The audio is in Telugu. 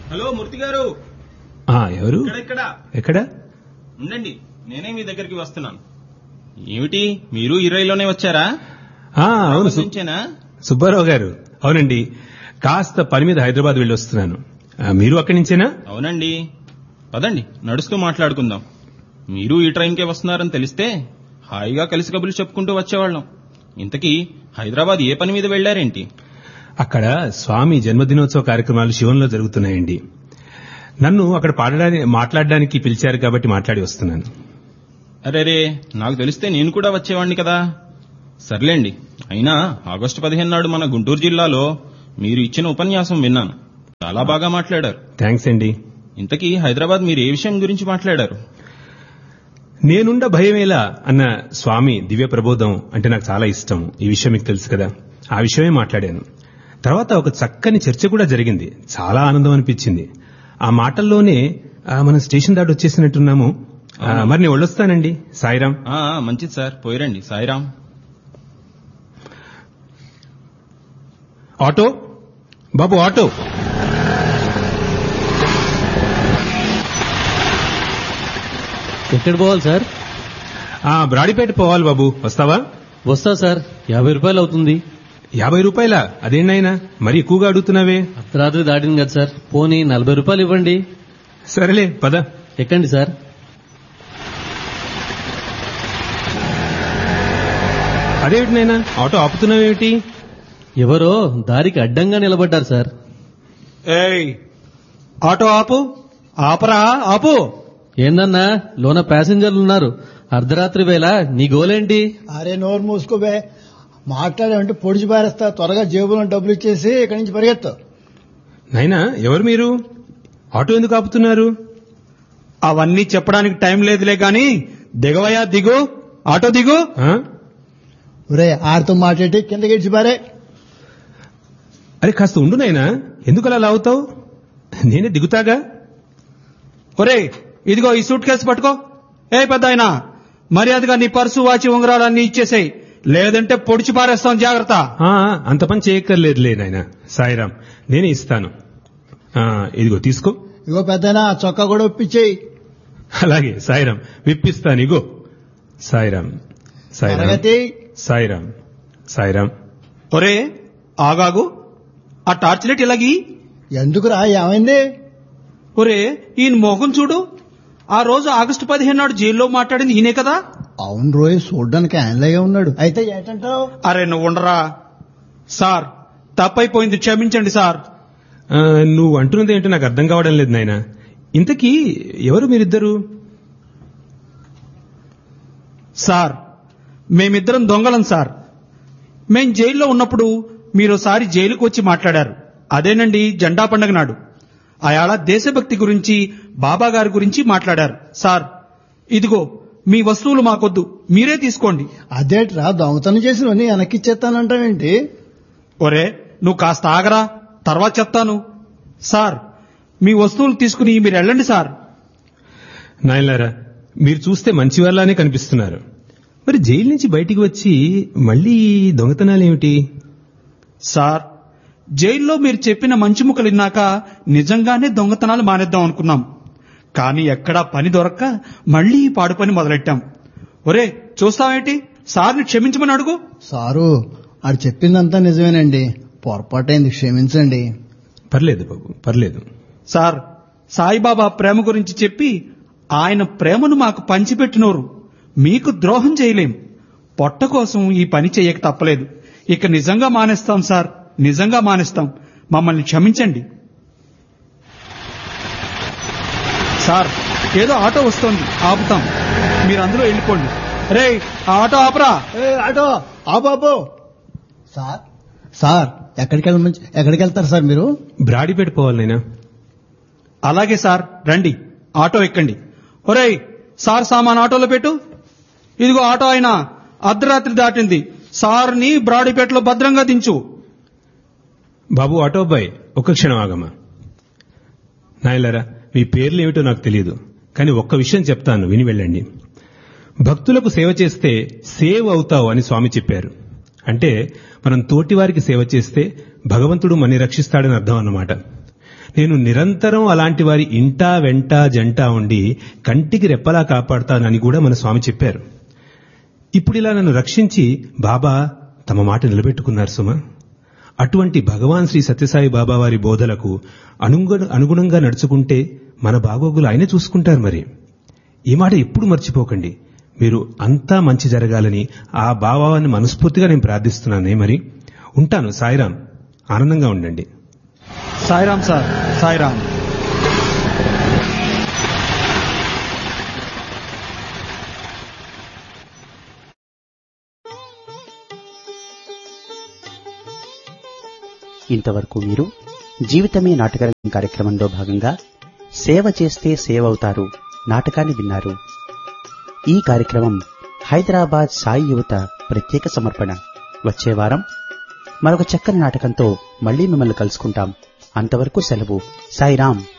హలో మూర్తి గారు ఆ, ఎవరు ఇక్కడ ఇక్కడ ఎక్కడ ఉండండి నేనే మీ దగ్గరికి వస్తున్నాను ఏమిటి మీరు ఈ రైల్లోనే వచ్చారా ఆ, అవును సు- నుంచేనా సుబ్బారావు గారు అవునండి కాస్త పని మీద హైదరాబాద్ వెళ్ళి వస్తున్నాను ఆ, మీరు అక్కడి నుంచేనా అవునండి పదండి నడుస్తూ మాట్లాడుకుందాం మీరు ఈ ట్రైన్కే వస్తున్నారని తెలిస్తే హాయిగా కలిసి కబుర్లు చెప్పుకుంటూ వచ్చేవాళ్ళం ఇంతకీ హైదరాబాద్ ఏ పని మీద వెళ్లారేంటి అక్కడ స్వామి జన్మదినోత్సవ కార్యక్రమాలు శివంలో జరుగుతున్నాయండి నన్ను అక్కడ పాడడానికి మాట్లాడడానికి పిలిచారు కాబట్టి మాట్లాడి వస్తున్నాను అరేరే నాకు తెలిస్తే నేను కూడా వచ్చేవాణ్ణి కదా సర్లేండి అయినా ఆగస్టు పదిహేను నాడు మన గుంటూరు జిల్లాలో మీరు ఇచ్చిన ఉపన్యాసం విన్నాను చాలా బాగా మాట్లాడారు థ్యాంక్స్ అండి ఇంతకీ హైదరాబాద్ మీరు ఏ విషయం గురించి మాట్లాడారు నేనుండ భయమేలా అన్న స్వామి దివ్య ప్రబోధం అంటే నాకు చాలా ఇష్టం ఈ విషయం మీకు తెలుసు కదా ఆ విషయమే మాట్లాడాను తర్వాత ఒక చక్కని చర్చ కూడా జరిగింది చాలా ఆనందం అనిపించింది ఆ మాటల్లోనే ఆ, మనం స్టేషన్ దాటి వచ్చేసినట్టున్నాము ఆ, మరి నేను వెళ్ళొస్తానండి సాయిరాం ఆ ఆ, మంచిది సార్ పోయిరండి సాయిరాం ఆటో బాబు ఆటో ఎక్కడ పోవాలి సార్ ఆ బ్రాడిపేట పోవాలి బాబు వస్తావా వస్తా సార్ యాభై రూపాయలు అవుతుంది యాభై రూపాయల అదేంటైనా మరి ఎక్కువగా అడుగుతున్నావే అర్ధరాత్రి దాటింది కదా సార్ పోనీ నలభై రూపాయలు ఇవ్వండి సరేలే పద ఎక్కండి సార్ అదేమిటి నాయనా ఆటో ఆపుతున్నావేమిటి ఎవరో దారికి అడ్డంగా నిలబడ్డారు సార్ ఏయ్ ఆటో ఆపు ఆపరా ఆపు ఏందన్నా లోన ప్యాసింజర్లు ఉన్నారు అర్ధరాత్రి వేళ నీ గోలేంటి అరే నోరు మూసుకోబే మాట్లాడామంటే పొడిచి పారేస్తా త్వరగా జేబులో డబ్బులు ఇచ్చేసి ఇక్కడి నుంచి పరిగెత్తు నాయనా ఎవరు మీరు ఆటో ఎందుకు ఆపుతున్నారు అవన్నీ చెప్పడానికి టైం లేదులే గాని దిగవయ్యా దిగు ఆటో దిగు ఆ? ఒరే ఆడితో మాట్లాడి కిందకి ఇచ్చి పారే అరే కాస్త ఉండు నాయనా ఎందుకు అలా లాగుతావు నేనే దిగుతాగా ఒరే ఇదిగో ఈ సూట్ కేసు పట్టుకో ఏ పెద్ద ఆయన మర్యాదగా నీ పర్సు వాచి ఉంగరాలన్నీ ఇచ్చేసేయ్ లేదంటే పొడిచి పారేస్తాం జాగ్రత్త ఆ, అంత పని చేయక్కర్లేదులే నాయనా సాయిరాం నేనే ఇస్తాను ఆ, ఇదిగో తీసుకో ఇగో పెద్దనా చొక్కా కూడా ఒప్పించేయి అలాగే సాయిరాం విప్పిస్తాను ఇగో సాయిరాం సాయిరాం తరగతి సాయిరాం సాయిరాం ఒరే ఆగాగు ఆ టార్చ్ లైట్ ఇలాగి ఎందుకురా ఏమైంది ఒరే ఈయన మోహం చూడు ఆ రోజు ఆగస్టు పదిహేను నాడు జైల్లో మాట్లాడింది ఈయనే కదా అవును రోయ్ చూడ్డానికి ఆయనలాగే ఉన్నాడు అయితే ఏంటంటావు అరే నువ్వు ఉండరా సార్ తప్పైపోయింది క్షమించండి సార్ ఆ, నువ్వు అంటున్నది ఏంటో నాకు అర్థం కావడం లేదు నాయనా ఇంతకీ ఎవరు మీరిద్దరు సార్ మేమిద్దరం దొంగలం సార్ మేం జైల్లో ఉన్నప్పుడు మీరోసారి జైలుకు వచ్చి మాట్లాడారు అదేనండి జెండా పండగ నాడు అయాళ దేశభక్తి గురించి బాబా గారి గురించి మాట్లాడారు సార్ ఇదిగో మీ వస్తువులు మాకొద్దు మీరే తీసుకోండి అదేట్రా దొంగతనం చేసినవన్నీ వెనక్కిచ్చేస్తానంటావేంటి ఒరే నువ్వు కాస్త ఆగరా తర్వాత చెప్తాను సార్ మీ వస్తువులు తీసుకుని మీరు వెళ్ళండి సార్ నాయనలారా మీరు చూస్తే మంచి వాళ్ళనే కనిపిస్తున్నారు మరి జైలు నుంచి బయటికి వచ్చి మళ్ళీ ఈ దొంగతనాలేమిటి సార్ జైల్లో మీరు చెప్పిన మంచి ముక్కలు విన్నాక నిజంగానే దొంగతనాలు మానేద్దాం అనుకున్నాం కానీ ఎక్కడా పని దొరక్క మళ్ళీ ఈ పాడు పని మొదలెట్టాం ఒరే చూస్తావేంటి సార్ని క్షమించమని అడుగు సారు ఆడు చెప్పిందంతా నిజమేనండి పొరపాటైంది క్షమించండి పర్లేదు బాబు పర్లేదు సార్ సాయిబాబా ప్రేమ గురించి చెప్పి ఆయన ప్రేమను మాకు పంచిపెట్టినోరు మీకు ద్రోహం చేయలేం పొట్ట కోసం ఈ పని చేయక తప్పలేదు ఇక నిజంగా మానేస్తాం సార్ నిజంగా మానేస్తాం మమ్మల్ని క్షమించండి సార్ ఏదో ఆటో వస్తోంది ఆపుతాం మీరు అందులో వెళ్ళిపోండి రే ఆ ఆటో ఆపరా ఏ ఆటో ఆబాబు సార్ సార్ ఎక్కడికి వెళ్ళమని ఎక్కడికి వెళ్తారు సార్ మీరు బ్రాడిపేట పోవాలి నాయనా అలాగే సార్ రండి ఆటో ఎక్కండి ఒరేయ్ సార్ సామాన్ ఆటోలో పెట్టు ఇదిగో ఆటో అయినా అర్ధరాత్రి దాటింది సార్ని బ్రాడీపేటలో భద్రంగా దించు బాబు ఆటో అబ్బాయి ఒక్క క్షణం ఆగమ్మా నాయనలారా మీ పేర్లు ఏమిటో నాకు తెలియదు కానీ ఒక్క విషయం చెప్తాను విని వెళ్ళండి భక్తులకు సేవ చేస్తే సేవ్ అవుతావు అని స్వామి చెప్పారు అంటే మనం తోటివారికి సేవ చేస్తే భగవంతుడు మన్ని రక్షిస్తాడని అర్థం అన్నమాట నేను నిరంతరం అలాంటి వారి ఇంటా వెంట జంట ఉండి కంటికి రెప్పలా కాపాడుతానని కూడా మన స్వామి చెప్పారు ఇప్పుడు ఇలా నన్ను రక్షించి బాబా తమ మాట నిలబెట్టుకున్నారు సుమా అటువంటి భగవాన్ శ్రీ సత్యసాయి బాబా వారి బోధలకు అనుగుణ అనుగుణంగా నడుచుకుంటే మన బాగోగులు ఆయనే చూసుకుంటారు మరి ఈ మాట ఎప్పుడు మర్చిపోకండి మీరు అంతా మంచి జరగాలని ఆ బాబావాన్ని మనస్ఫూర్తిగా నేను ప్రార్థిస్తున్నానే మరి ఉంటాను సాయిరాం ఆనందంగా ఉండండి సాయిరామ్ సార్ సాయిరామ్ ఇంతవరకు మీరు జీవితమే నాటకరంగం కార్యక్రమంలో భాగంగా సేవ చేస్తే సేవ అవుతారు నాటకాన్ని విన్నారు ఈ కార్యక్రమం హైదరాబాద్ సాయి యువత ప్రత్యేక సమర్పణ వచ్చే వారం మరొక చక్కని నాటకంతో మళ్ళీ మిమ్మల్ని కలుసుకుంటాం అంతవరకు సెలవు సాయిరాం